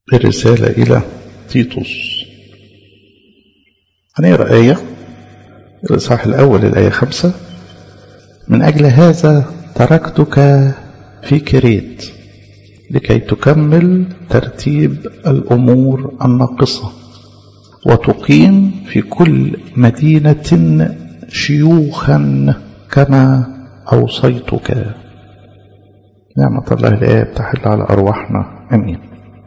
الرسالة إلى تيتوس هنقرأ آية الإصحاح الأول الآية خمسة من أجل هذا تركتك في كريت لكي تكمل ترتيب الأمور الناقصة وتقيم في كل مدينة شيوخا كما أوصيتك نعمة الله الآية تحل على أرواحنا أمين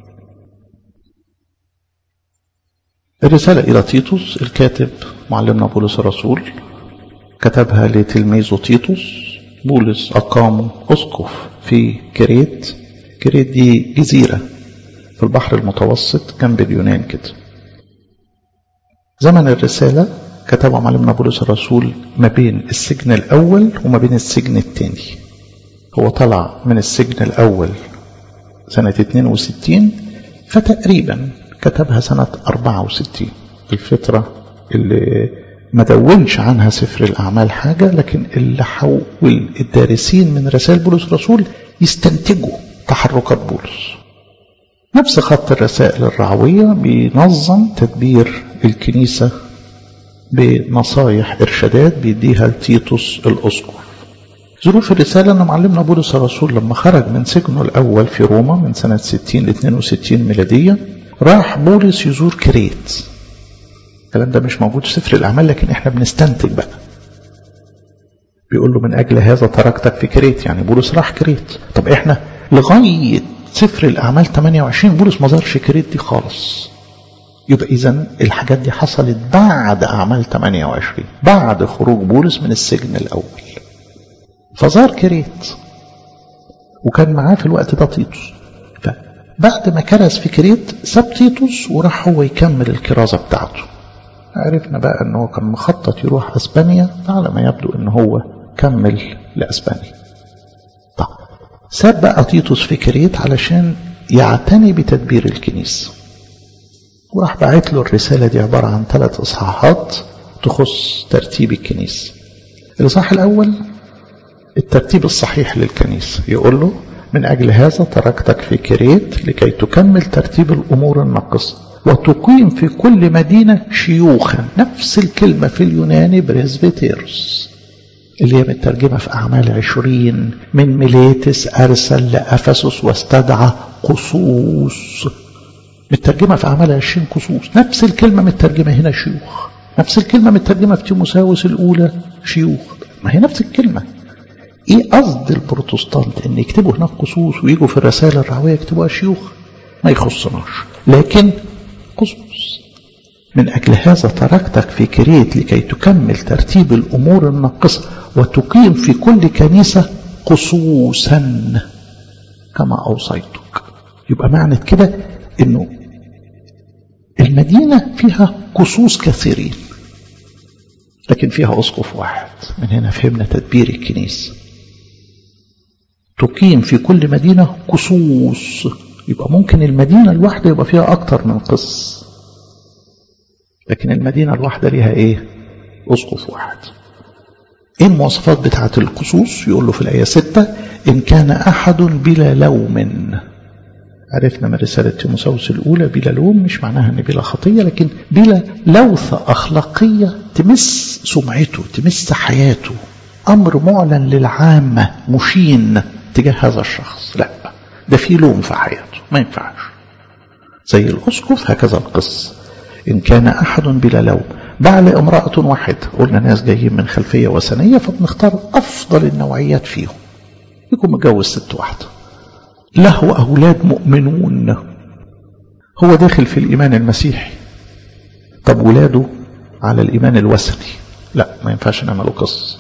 الرسالة إلى تيتوس الكاتب معلمنا بولس الرسول كتبها لتلميذه تيتوس بولس أقام أسقف في كريت كريت دي جزيرة في البحر المتوسط جنب اليونان كده زمن الرسالة كتبها معلمنا بولس الرسول ما بين السجن الأول وما بين السجن الثاني هو طلع من السجن الأول سنة 62 فتقريبا كتبها سنة 64 الفترة اللي ما دونش عنها سفر الأعمال حاجة لكن اللي حول الدارسين من رسائل بولس الرسول يستنتجوا تحركات بولس نفس خط الرسائل الرعوية بينظم تدبير الكنيسة بنصايح إرشادات بيديها لتيتوس الأسقف ظروف الرسالة أن معلمنا بولس الرسول لما خرج من سجنه الأول في روما من سنة 60 ل 62 ميلادية راح بولس يزور كريت الكلام ده مش موجود في سفر الأعمال لكن احنا بنستنتج بقى بيقول له من أجل هذا تركتك في كريت يعني بولس راح كريت طب احنا لغاية سفر الأعمال 28 بولس ما زارش كريت دي خالص يبقى إذا الحاجات دي حصلت بعد أعمال 28 بعد خروج بولس من السجن الأول فزار كريت وكان معاه في الوقت ده تيتوس فبعد ما كرز في كريت ساب تيتوس وراح هو يكمل الكرازة بتاعته عرفنا بقى ان هو كان مخطط يروح اسبانيا على ما يبدو ان هو كمل لاسبانيا طب ساب بقى تيتوس في كريت علشان يعتني بتدبير الكنيسة وراح باعت له الرسالة دي عبارة عن ثلاث إصحاحات تخص ترتيب الكنيسة الإصحاح الأول الترتيب الصحيح للكنيسة يقول له من أجل هذا تركتك في كريت لكي تكمل ترتيب الأمور الناقصة وتقيم في كل مدينة شيوخا نفس الكلمة في اليوناني بريزبيتيرس اللي هي مترجمة في أعمال عشرين من ميليتس أرسل لأفسس واستدعى قصوص مترجمة في أعمال عشرين قصوص نفس الكلمة مترجمة هنا شيوخ نفس الكلمة مترجمة في تيموساوس الأولى شيوخ ما هي نفس الكلمة ايه قصد البروتستانت ان يكتبوا هناك قصوص ويجوا في الرسائل الرعويه يكتبوها شيوخ ما يخصناش لكن قصوص من اجل هذا تركتك في كريت لكي تكمل ترتيب الامور الناقصه وتقيم في كل كنيسه قصوصا كما اوصيتك يبقى معنى كده انه المدينه فيها قصوص كثيرين لكن فيها اسقف واحد من هنا فهمنا تدبير الكنيسه تقيم في كل مدينة قصوص يبقى ممكن المدينة الواحدة يبقى فيها أكتر من قص لكن المدينة الواحدة ليها إيه أسقف واحد إيه المواصفات بتاعة القصوص يقول له في الآية ستة إن كان أحد بلا لوم عرفنا من رسالة تيموساوس الأولى بلا لوم مش معناها أن بلا خطية لكن بلا لوثة أخلاقية تمس سمعته تمس حياته أمر معلن للعامة مشين تجاه هذا الشخص لا ده في لوم في حياته ما ينفعش زي الأسقف هكذا القص إن كان أحد بلا لوم بعل امرأة واحدة قلنا ناس جايين من خلفية وثنية فبنختار أفضل النوعيات فيهم يكون متجوز ست واحدة له أولاد مؤمنون هو داخل في الإيمان المسيحي طب ولاده على الإيمان الوثني لا ما ينفعش نعمله قص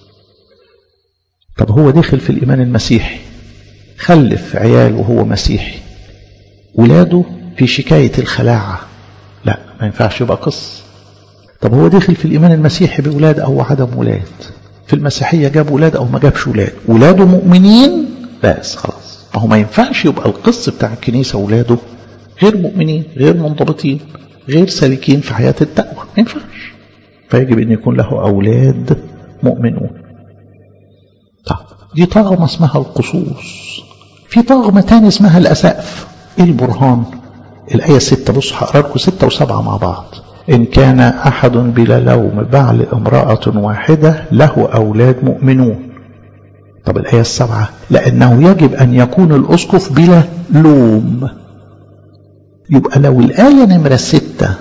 طب هو داخل في الإيمان المسيحي خلف عيال وهو مسيحي ولاده في شكاية الخلاعة لا ما ينفعش يبقى قص طب هو داخل في الإيمان المسيحي بولاد أو عدم ولاد في المسيحية جاب ولاد أو ما جابش ولاد ولاده مؤمنين بس خلاص ما هو ما ينفعش يبقى القص بتاع الكنيسة ولاده غير مؤمنين غير منضبطين غير سالكين في حياة التقوى ما ينفعش فيجب أن يكون له أولاد مؤمنون طب دي طغمة اسمها القصوص في طغمة تاني اسمها الأسقف ايه البرهان الآية ستة بصوا هقرا لكم ستة وسبعة مع بعض إن كان أحد بلا لوم بعل امرأة واحدة له أولاد مؤمنون طب الآية السبعة لأنه يجب أن يكون الأسقف بلا لوم يبقى لو الآية نمرة ستة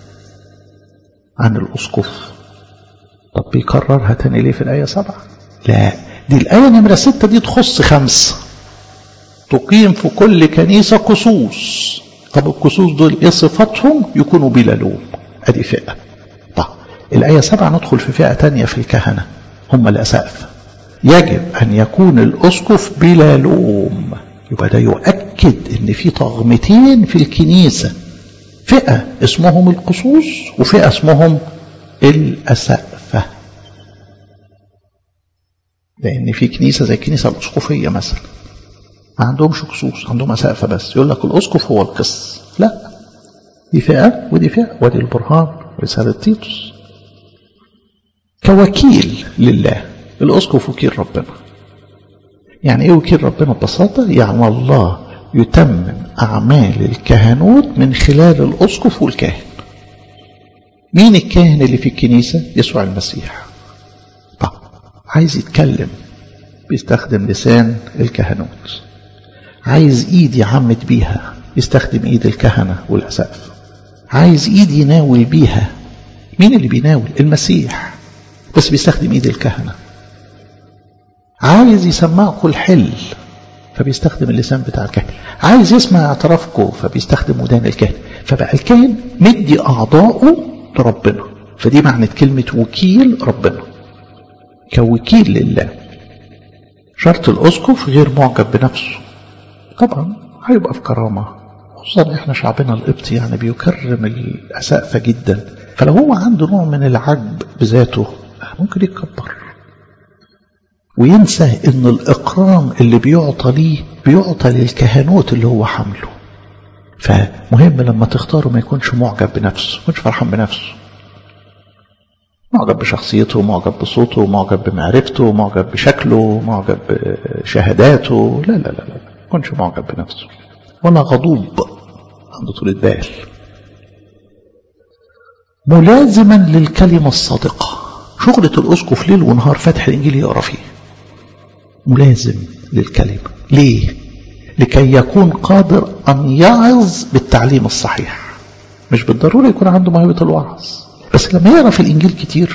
عن الأسقف طب بيكررها تاني ليه في الآية سبعة لا دي الآية نمرة ستة دي تخص خمسة تقيم في كل كنيسة قصوص طب القصوص دول ايه صفاتهم يكونوا بلا لوم ادي فئة طب الآية سبعة ندخل في فئة تانية في الكهنة هم الأسقف يجب أن يكون الأسقف بلا لوم يبقى ده يؤكد ان في طغمتين في الكنيسة فئة اسمهم القصوص وفئة اسمهم الأسقفة لأن في كنيسة زي الكنيسة الأسقفية مثلا ما عندهمش قصوص عندهم أسقفة بس يقول لك الأسقف هو القس لا دي فئة ودي فئة ودي البرهان رسالة تيتوس كوكيل لله الأسقف وكيل ربنا يعني ايه وكيل ربنا ببساطة يعني الله يتمم أعمال الكهنوت من خلال الأسقف والكاهن مين الكاهن اللي في الكنيسة يسوع المسيح طب عايز يتكلم بيستخدم لسان الكهنوت عايز ايد يعمد بيها يستخدم ايد الكهنة والأسقف عايز ايد يناول بيها مين اللي بيناول المسيح بس بيستخدم ايد الكهنه عايز يسمعكم الحل فبيستخدم اللسان بتاع الكاهن عايز يسمع اعترافكم فبيستخدم ودان الكاهن فبقى الكاهن مدي أعضائه لربنا فدي معنى كلمة وكيل ربنا كوكيل لله شرط الأسقف غير معجب بنفسه طبعا هيبقى في كرامة خصوصا احنا شعبنا القبطي يعني بيكرم الأسقفة جدا فلو هو عنده نوع من العجب بذاته ممكن يتكبر وينسى ان الاقرام اللي بيعطى ليه بيعطى للكهنوت اللي هو حمله فمهم لما تختاره ما يكونش معجب بنفسه ما يكونش فرحان بنفسه معجب بشخصيته معجب بصوته معجب بمعرفته معجب بشكله معجب بشهاداته لا لا لا لا ما يكونش معجب بنفسه ولا غضوب عنده طول البال ملازما للكلمة الصادقة شغلة الأسقف ليل ونهار فاتح الإنجيل يقرأ فيه ملازم للكلمة ليه؟ لكي يكون قادر أن يعظ بالتعليم الصحيح مش بالضرورة يكون عنده موهبة الوعظ بس لما يقرأ في الإنجيل كتير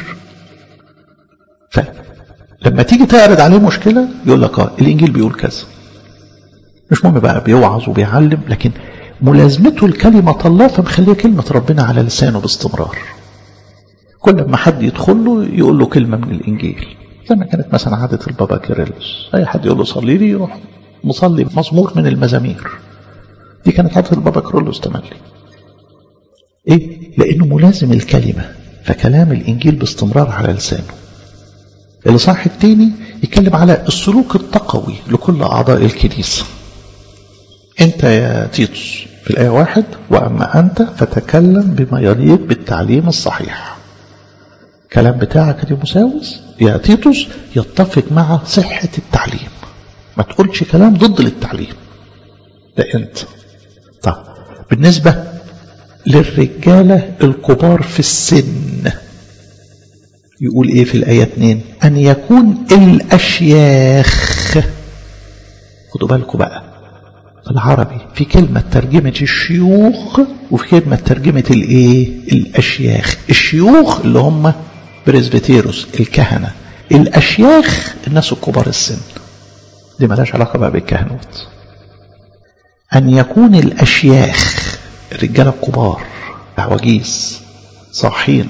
فلما تيجي تعرض عليه مشكلة يقول لك اه الإنجيل بيقول كذا مش مهم بقى بيوعظ وبيعلم لكن ملازمته لكلمة الله فمخليه كلمة ربنا على لسانه باستمرار كل ما حد يدخل له يقول له كلمة من الإنجيل زي ما كانت مثلا عادة البابا كيرلس أي حد يقول له صلي لي يروح مصلي مزمور من المزامير دي كانت عادة البابا كيرلس تملي إيه؟ لأنه ملازم الكلمة فكلام الإنجيل باستمرار على لسانه الإصحاح الثاني يتكلم على السلوك التقوي لكل أعضاء الكنيسة أنت يا تيتوس في الآية واحد وأما أنت فتكلم بما يليق بالتعليم الصحيح الكلام بتاعك يا تيموساوس يا تيتوس يتفق مع صحة التعليم ما تقولش كلام ضد للتعليم ده انت طب بالنسبة للرجالة الكبار في السن يقول ايه في الآية 2 أن يكون الأشياخ خدوا بالكم بقى في العربي في كلمة ترجمة الشيوخ وفي كلمة ترجمة الايه الأشياخ الشيوخ اللي هم بريزبتيروس الكهنة الأشياخ الناس الكبار السن دي ملاش علاقة بقى بالكهنوت أن يكون الأشياخ الرجالة الكبار عواجيز صاحين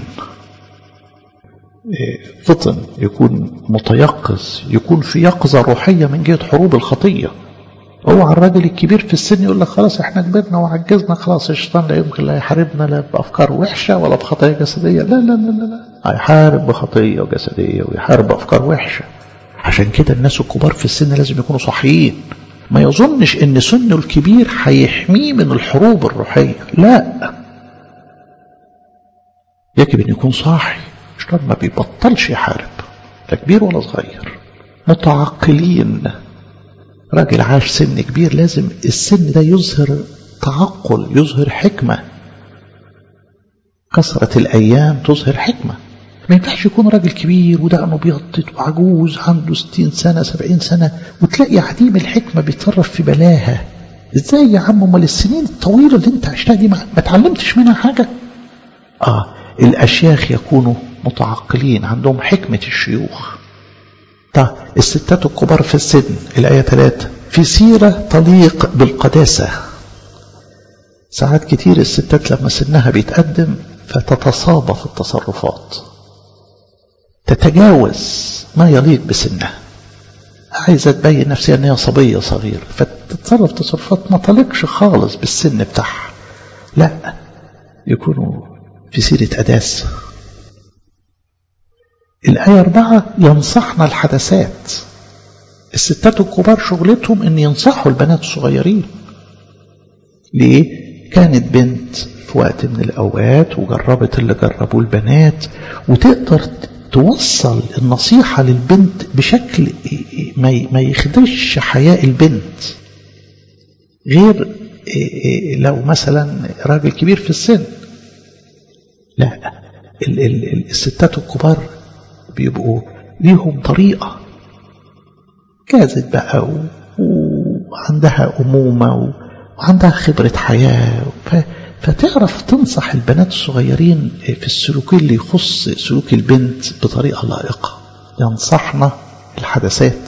فطن يكون متيقظ يكون في يقظة روحية من جهة حروب الخطية هو على الراجل الكبير في السن يقول لك خلاص احنا كبرنا وعجزنا خلاص الشيطان لا يمكن لا يحاربنا لا بافكار وحشه ولا بخطايا جسديه لا لا لا لا, لا. هيحارب بخطيه وجسديه ويحارب بافكار وحشه عشان كده الناس الكبار في السن لازم يكونوا صحيين ما يظنش ان سنه الكبير هيحميه من الحروب الروحيه لا يجب ان يكون صاحي الشيطان ما بيبطلش يحارب لا كبير ولا صغير متعقلين راجل عاش سن كبير لازم السن ده يظهر التعقل يظهر حكمة كثرة الأيام تظهر حكمة ما ينفعش يكون راجل كبير ودقنه بيضت وعجوز عنده ستين سنة سبعين سنة وتلاقي عديم الحكمة بيتصرف في بلاها ازاي يا عم امال السنين الطويلة اللي انت عشتها دي ما اتعلمتش منها حاجة اه الاشياخ يكونوا متعقلين عندهم حكمة الشيوخ طيب الستات الكبار في السن الآية 3 في سيرة تليق بالقداسة ساعات كتير الستات لما سنها بيتقدم فتتصابى في التصرفات تتجاوز ما يليق بسنها عايزة تبين نفسها ان هي صبية صغيرة فتتصرف تصرفات ما تليقش خالص بالسن بتاعها لا يكونوا في سيرة قداسة الآية أربعة ينصحنا الحدثات الستات الكبار شغلتهم ان ينصحوا البنات الصغيرين ليه كانت بنت في وقت من الأوقات وجربت اللي جربوه البنات وتقدر توصل النصيحة للبنت بشكل ما يخدش حياء البنت غير لو مثلا راجل كبير في السن لا الستات الكبار بيبقوا ليهم طريقة جازت بقى وعندها أمومة وعندها خبرة حياة فتعرف تنصح البنات الصغيرين في السلوك اللي يخص سلوك البنت بطريقة لائقة ينصحنا الحدثات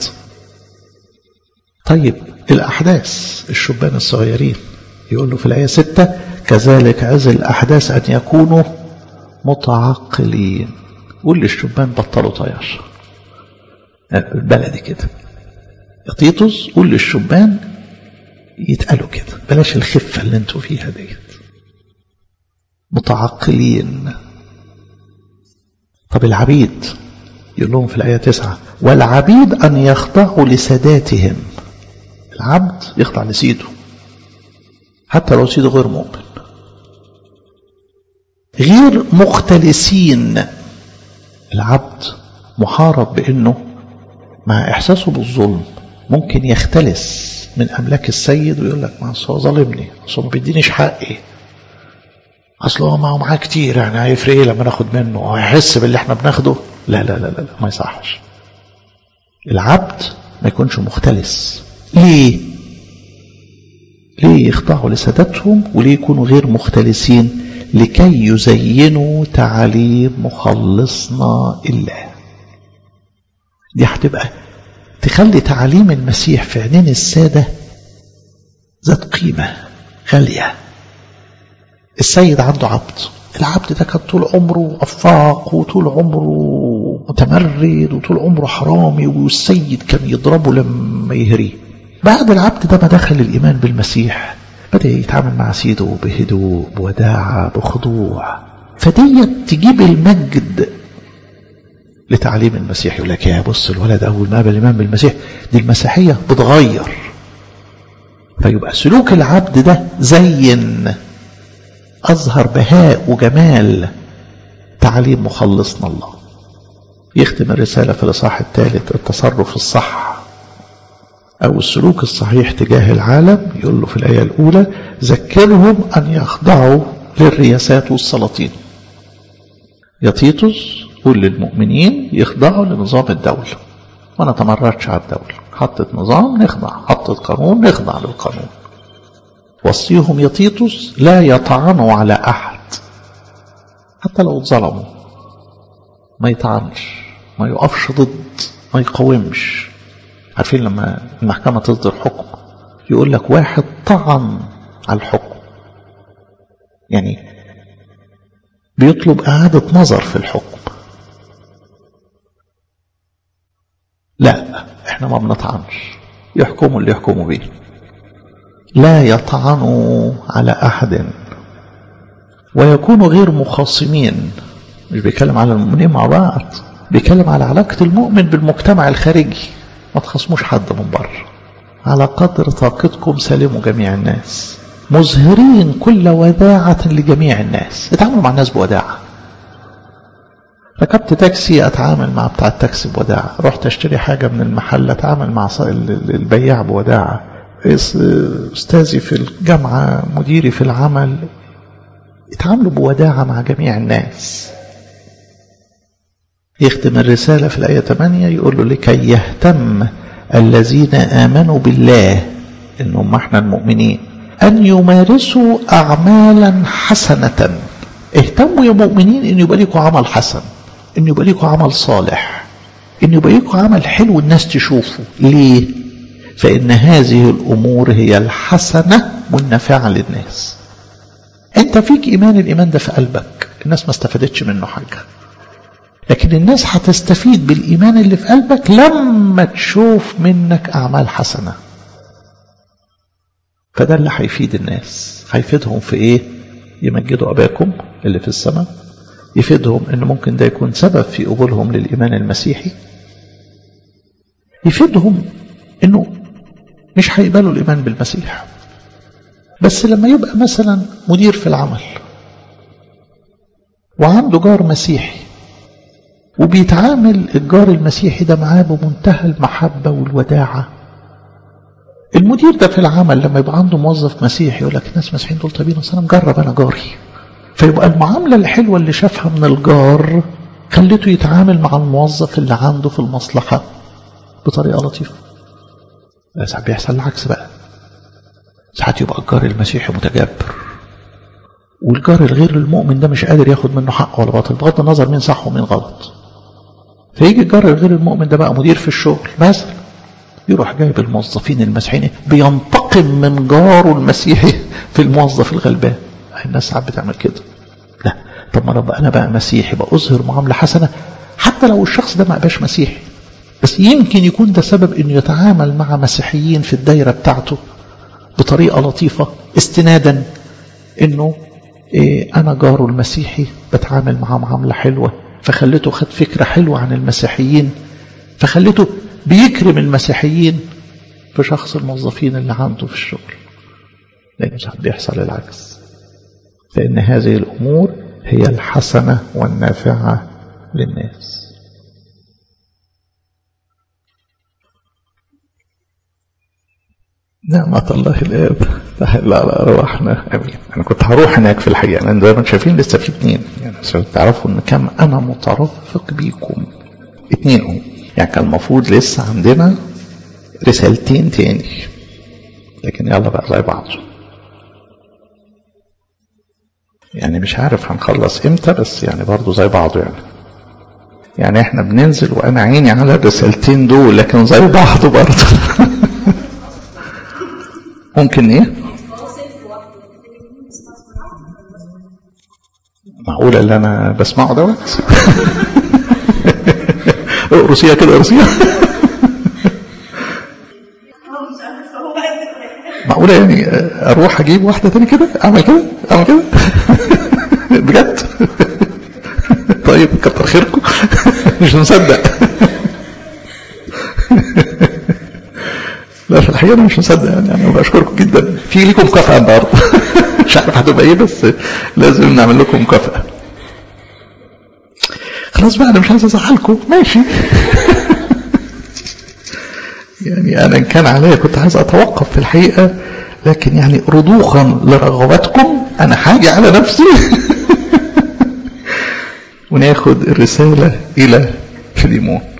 طيب الأحداث الشبان الصغيرين يقول له في الآية ستة كذلك عز الأحداث أن يكونوا متعقلين قول للشبان بطلوا طيار بلدي كده يا تيتوس قول للشبان يتقالوا كده بلاش الخفة اللي انتوا فيها ديت متعقلين طب العبيد يقول لهم في الآية تسعة والعبيد أن يخضعوا لساداتهم العبد يخضع لسيده حتى لو سيده غير مؤمن غير مختلسين العبد محارب بأنه مع إحساسه بالظلم ممكن يختلس من أملاك السيد ويقول لك ما هو ظالمني أصل ما بيدينيش حقي أصل هو معه معاه كتير يعني هيفرق إيه لما ناخد منه هو هيحس باللي إحنا بناخده لا لا لا لا, لا ما يصحش العبد ما يكونش مختلس ليه ليه يخضعوا لسادتهم وليه يكونوا غير مختلسين لكي يزينوا تعاليم مخلصنا الله دي هتبقى تخلي تعاليم المسيح في عينين السادة ذات قيمة غالية السيد عنده عبد العبد ده كان طول عمره أفاق وطول عمره متمرد وطول عمره حرامي والسيد كان يضربه لما يهريه بعد العبد ده ما دخل الإيمان بالمسيح بدأ يتعامل مع سيده بهدوء بوداعة بخضوع فديت تجيب المجد لتعليم المسيح يقول لك يا بص الولد أول ما قابل الإيمان بالمسيح دي المسيحية بتغير فيبقى سلوك العبد ده زين أظهر بهاء وجمال تعليم مخلصنا الله يختم الرسالة في الإصحاح الثالث التصرف الصح أو السلوك الصحيح تجاه العالم يقول له في الآية الأولى ذكرهم أن يخضعوا للرياسات والسلاطين يا تيتوس قول للمؤمنين يخضعوا لنظام الدولة ما نتمردش على الدولة حطت نظام نخضع حطت قانون نخضع للقانون وصيهم يا تيتوس لا يطعنوا على أحد حتى لو اتظلموا ما يطعنش ما يقفش ضد ما يقاومش عارفين لما المحكمة تصدر حكم يقول لك واحد طعن على الحكم يعني بيطلب إعادة نظر في الحكم لا احنا ما بنطعنش يحكموا اللي يحكموا بيه لا يطعنوا على أحد ويكونوا غير مخاصمين مش بيتكلم على المؤمنين مع بعض بيتكلم على علاقة المؤمن بالمجتمع الخارجي ما تخصموش حد من بره على قدر طاقتكم سلموا جميع الناس مظهرين كل وداعة لجميع الناس اتعاملوا مع الناس بوداعة ركبت تاكسي اتعامل مع بتاع التاكسي بوداعة رحت اشتري حاجة من المحل اتعامل مع البياع بوداعة أستاذي في الجامعة مديري في العمل يتعاملوا بوداعة مع جميع الناس يختم الرسالة في الآية 8 يقول له لكي يهتم الذين آمنوا بالله إنهم احنا المؤمنين أن يمارسوا أعمالا حسنة اهتموا يا مؤمنين إن يبقى لكم عمل حسن إن يبقى لكم عمل صالح إن يبقى لكم عمل حلو الناس تشوفه ليه؟ فإن هذه الأمور هي الحسنة والنافعة للناس أنت فيك إيمان الإيمان ده في قلبك الناس ما استفادتش منه حاجة لكن الناس هتستفيد بالإيمان اللي في قلبك لما تشوف منك أعمال حسنة فده اللي هيفيد الناس هيفيدهم في إيه يمجدوا أباكم اللي في السماء يفيدهم إن ممكن ده يكون سبب في قبولهم للإيمان المسيحي يفيدهم إنه مش هيقبلوا الإيمان بالمسيح بس لما يبقى مثلا مدير في العمل وعنده جار مسيحي وبيتعامل الجار المسيحي ده معاه بمنتهى المحبة والوداعة المدير ده في العمل لما يبقى عنده موظف مسيحي يقول لك الناس مسيحيين دول طيبين اصل انا مجرب انا جاري فيبقى المعاملة الحلوة اللي شافها من الجار خلته يتعامل مع الموظف اللي عنده في المصلحة بطريقة لطيفة ساعات بيحصل العكس بقى ساعات يبقى الجار المسيحي متجبر والجار الغير المؤمن ده مش قادر ياخد منه حق ولا باطل بغض النظر مين صح ومين غلط فيجي الجار الغير المؤمن ده بقى مدير في الشغل مثلا يروح جايب الموظفين المسيحيين بينتقم من جاره المسيحي في الموظف الغلبان الناس ساعات بتعمل كده لا طب ما انا انا بقى مسيحي بقى اظهر معامله حسنه حتى لو الشخص ده ما بقاش مسيحي بس يمكن يكون ده سبب انه يتعامل مع مسيحيين في الدايره بتاعته بطريقه لطيفه استنادا انه إيه انا جاره المسيحي بتعامل معاه معامله حلوه فخليته خد فكره حلوه عن المسيحيين فخليته بيكرم المسيحيين في شخص الموظفين اللي عنده في الشغل لأنه ساعات بيحصل العكس فإن هذه الأمور هي الحسنة والنافعة للناس نعمة الله الآب تحل على أرواحنا أمين أنا كنت هروح هناك في الحقيقة لأن زي ما انتم شايفين لسه في اتنين يعني عشان تعرفوا إن كم أنا مترفق بيكم اتنين هم يعني كان المفروض لسه عندنا رسالتين تاني لكن يلا بقى زي بعض يعني مش عارف هنخلص امتى بس يعني برضه زي بعضه يعني يعني احنا بننزل وانا عيني على الرسالتين دول لكن زي بعض برضه ممكن ايه معقولة اللي انا بسمعه دوت اقرصيها كده اقرصيها معقولة يعني اروح اجيب واحدة تاني كده اعمل كده اعمل كده بجد طيب كتر خيركم مش مصدق لا في الحقيقة أنا مش مصدق يعني أنا بشكركم جدا في ليكم مكافأة النهاردة مش عارف هتبقى إيه بس لازم نعمل لكم مكافأة خلاص بقى أنا مش عايز أزعلكم ماشي يعني أنا إن كان عليا كنت عايز أتوقف في الحقيقة لكن يعني رضوخا لرغباتكم أنا حاجة على نفسي وناخد الرسالة إلى فيليمون